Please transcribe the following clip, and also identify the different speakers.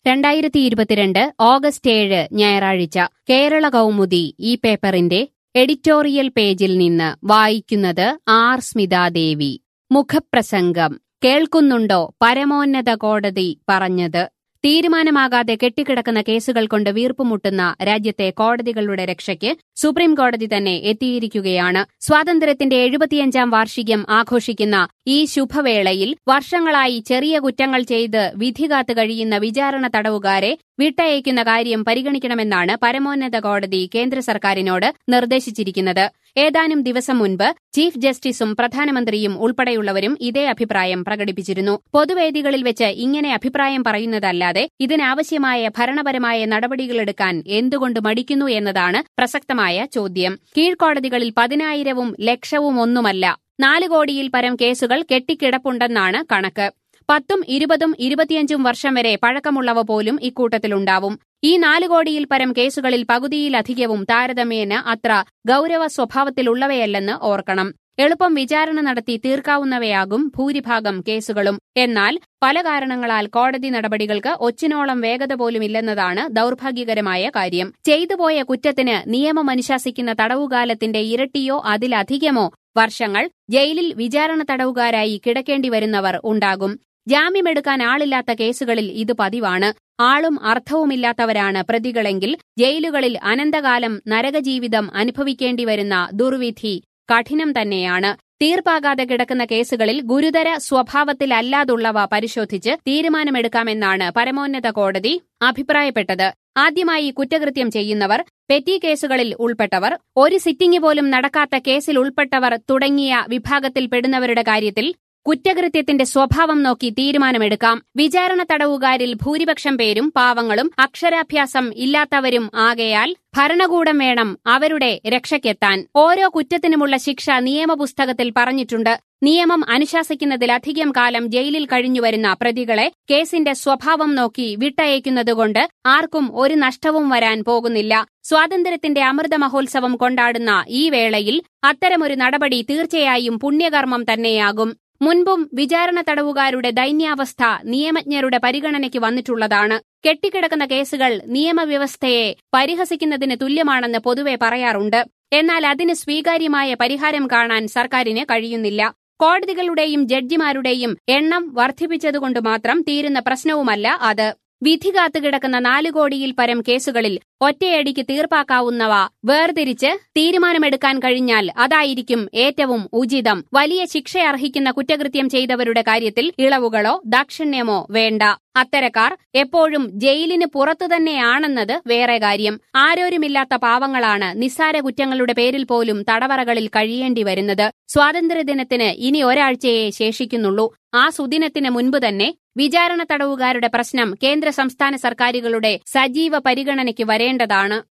Speaker 1: രണ്ടായിരത്തി ഇരുപത്തിരണ്ട് ഓഗസ്റ്റ് ഏഴ് ഞായറാഴ്ച കേരള കൗമുദി ഈ പേപ്പറിന്റെ എഡിറ്റോറിയൽ പേജിൽ നിന്ന് വായിക്കുന്നത് ആർ സ്മിതാദേവി മുഖപ്രസംഗം കേൾക്കുന്നുണ്ടോ പരമോന്നത കോടതി പറഞ്ഞത് തീരുമാനമാകാതെ കെട്ടിക്കിടക്കുന്ന കേസുകൾ കൊണ്ട് വീർപ്പുമുട്ടുന്ന രാജ്യത്തെ കോടതികളുടെ രക്ഷയ്ക്ക് സുപ്രീം കോടതി തന്നെ എത്തിയിരിക്കുകയാണ് സ്വാതന്ത്ര്യത്തിന്റെ എഴുപത്തിയഞ്ചാം വാർഷികം ആഘോഷിക്കുന്ന ഈ ശുഭവേളയിൽ വർഷങ്ങളായി ചെറിയ കുറ്റങ്ങൾ ചെയ്ത് വിധി കാത്തു കഴിയുന്ന വിചാരണ തടവുകാരെ വിട്ടയക്കുന്ന കാര്യം പരിഗണിക്കണമെന്നാണ് പരമോന്നത കോടതി കേന്ദ്ര സർക്കാരിനോട് നിർദ്ദേശിച്ചിരിക്കുന്നത് ഏതാനും ദിവസം മുൻപ് ചീഫ് ജസ്റ്റിസും പ്രധാനമന്ത്രിയും ഉൾപ്പെടെയുള്ളവരും ഇതേ അഭിപ്രായം പ്രകടിപ്പിച്ചിരുന്നു പൊതുവേദികളിൽ വെച്ച് ഇങ്ങനെ അഭിപ്രായം പറയുന്നതല്ലാതെ ഇതിനാവശ്യമായ ഭരണപരമായ നടപടികളെടുക്കാൻ എന്തുകൊണ്ട് മടിക്കുന്നു എന്നതാണ് പ്രസക്തമായ ചോദ്യം കീഴ്ക്കോടതികളിൽ പതിനായിരവും ലക്ഷവും ഒന്നുമല്ല നാല് കോടിയിൽ പരം കേസുകൾ കെട്ടിക്കിടപ്പുണ്ടെന്നാണ് കണക്ക് പത്തും ഇരുപതും ഇരുപത്തിയഞ്ചും വർഷം വരെ പഴക്കമുള്ളവ പോലും ഇക്കൂട്ടത്തിലുണ്ടാവും ഈ നാല് കോടിയിൽ പരം കേസുകളിൽ പകുതിയിലധികവും താരതമ്യേന അത്ര ഗൌരവ സ്വഭാവത്തിലുള്ളവയല്ലെന്ന് ഓർക്കണം എളുപ്പം വിചാരണ നടത്തി തീർക്കാവുന്നവയാകും ഭൂരിഭാഗം കേസുകളും എന്നാൽ പല കാരണങ്ങളാൽ കോടതി നടപടികൾക്ക് ഒച്ചിനോളം വേഗത പോലുമില്ലെന്നതാണ് ദൌർഭാഗ്യകരമായ കാര്യം ചെയ്തുപോയ കുറ്റത്തിന് നിയമം അനുശാസിക്കുന്ന തടവുകാലത്തിന്റെ ഇരട്ടിയോ അതിലധികമോ വർഷങ്ങൾ ജയിലിൽ വിചാരണ തടവുകാരായി കിടക്കേണ്ടി വരുന്നവർ ഉണ്ടാകും ജാമ്യമെടുക്കാൻ ആളില്ലാത്ത കേസുകളിൽ ഇത് പതിവാണ് ആളും അർത്ഥവുമില്ലാത്തവരാണ് പ്രതികളെങ്കിൽ ജയിലുകളിൽ അനന്തകാലം നരകജീവിതം അനുഭവിക്കേണ്ടി വരുന്ന ദുർവിധി കഠിനം തന്നെയാണ് തീർപ്പാകാതെ കിടക്കുന്ന കേസുകളിൽ ഗുരുതര സ്വഭാവത്തിലല്ലാതുള്ളവ പരിശോധിച്ച് തീരുമാനമെടുക്കാമെന്നാണ് പരമോന്നത കോടതി അഭിപ്രായപ്പെട്ടത് ആദ്യമായി കുറ്റകൃത്യം ചെയ്യുന്നവർ പെറ്റി കേസുകളിൽ ഉൾപ്പെട്ടവർ ഒരു സിറ്റിംഗ് പോലും നടക്കാത്ത കേസിൽ ഉൾപ്പെട്ടവർ തുടങ്ങിയ വിഭാഗത്തിൽപ്പെടുന്നവരുടെ കാര്യത്തിൽ കുറ്റകൃത്യത്തിന്റെ സ്വഭാവം നോക്കി തീരുമാനമെടുക്കാം വിചാരണ തടവുകാരിൽ ഭൂരിപക്ഷം പേരും പാവങ്ങളും അക്ഷരാഭ്യാസം ഇല്ലാത്തവരും ആകയാൽ ഭരണകൂടം വേണം അവരുടെ രക്ഷയ്ക്കെത്താൻ ഓരോ കുറ്റത്തിനുമുള്ള ശിക്ഷ നിയമപുസ്തകത്തിൽ പറഞ്ഞിട്ടുണ്ട് നിയമം അനുശാസിക്കുന്നതിലധികം കാലം ജയിലിൽ കഴിഞ്ഞുവരുന്ന പ്രതികളെ കേസിന്റെ സ്വഭാവം നോക്കി വിട്ടയക്കുന്നതുകൊണ്ട് ആർക്കും ഒരു നഷ്ടവും വരാൻ പോകുന്നില്ല സ്വാതന്ത്ര്യത്തിന്റെ അമൃത മഹോത്സവം കൊണ്ടാടുന്ന ഈ വേളയിൽ അത്തരമൊരു നടപടി തീർച്ചയായും പുണ്യകർമ്മം തന്നെയാകും മുൻപും വിചാരണ തടവുകാരുടെ ദൈന്യാവസ്ഥ നിയമജ്ഞരുടെ പരിഗണനയ്ക്ക് വന്നിട്ടുള്ളതാണ് കെട്ടിക്കിടക്കുന്ന കേസുകൾ നിയമവ്യവസ്ഥയെ പരിഹസിക്കുന്നതിന് തുല്യമാണെന്ന് പൊതുവെ പറയാറുണ്ട് എന്നാൽ അതിന് സ്വീകാര്യമായ പരിഹാരം കാണാൻ സർക്കാരിന് കഴിയുന്നില്ല കോടതികളുടെയും ജഡ്ജിമാരുടെയും എണ്ണം വർദ്ധിപ്പിച്ചതുകൊണ്ട് മാത്രം തീരുന്ന പ്രശ്നവുമല്ല അത് വിധി കാത്തുകിടക്കുന്ന നാലു കോടിയിൽ പരം കേസുകളിൽ ഒറ്റയടിക്ക് തീർപ്പാക്കാവുന്നവ വേർതിരിച്ച് തീരുമാനമെടുക്കാൻ കഴിഞ്ഞാൽ അതായിരിക്കും ഏറ്റവും ഉചിതം വലിയ ശിക്ഷ അർഹിക്കുന്ന കുറ്റകൃത്യം ചെയ്തവരുടെ കാര്യത്തിൽ ഇളവുകളോ ദാക്ഷിണ്യമോ വേണ്ട അത്തരക്കാർ എപ്പോഴും ജയിലിന് പുറത്തു തന്നെയാണെന്നത് വേറെ കാര്യം ആരോരുമില്ലാത്ത പാവങ്ങളാണ് നിസ്സാര കുറ്റങ്ങളുടെ പേരിൽ പോലും തടവറകളിൽ കഴിയേണ്ടി വരുന്നത് സ്വാതന്ത്ര്യദിനത്തിന് ഇനി ഒരാഴ്ചയെ ശേഷിക്കുന്നുള്ളൂ ആ സുദിനത്തിന് മുൻപ് തന്നെ വിചാരണ തടവുകാരുടെ പ്രശ്നം കേന്ദ്ര സംസ്ഥാന സർക്കാരുകളുടെ സജീവ പരിഗണനയ്ക്ക് വരേണ്ടതാണ്